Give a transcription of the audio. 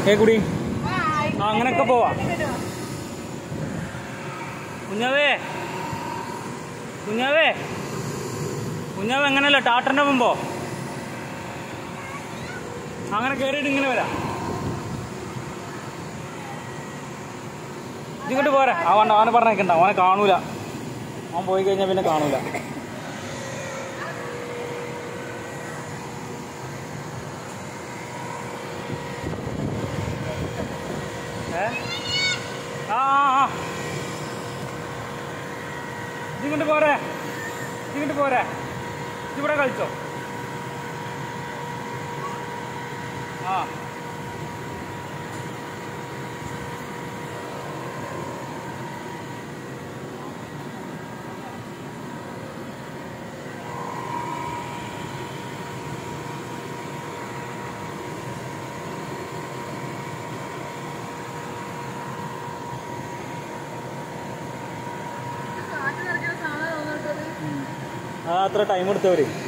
ഏ കുടി ആ അങ്ങനെയൊക്കെ പോവാ കുഞ്ഞാവേ കുഞ്ഞാവേ കുഞ്ഞാവ് എങ്ങനെയല്ല ടാട്ടൻ്റെ മുമ്പോ അങ്ങനെ കയറിയിട്ട് ഇങ്ങനെ വരാം ഇങ്ങോട്ട് പോരാ ആ വേണ്ട അവനെ പറഞ്ഞേക്കണ്ട അവനെ കാണൂല അവൻ പോയി കഴിഞ്ഞാൽ പിന്നെ കാണൂല ഏ ആ ആ ആ ഇതിങ്ങോട്ട് പോരെ ഇതിങ്ങോട്ട് പോരെ ഇവിടെ കളിച്ചോ ആ കാറ്റ് നിറയ്ക്കുന്ന സാധനം തോന്നിട്ടത് ആ അത്ര ടൈം എടുത്തവര്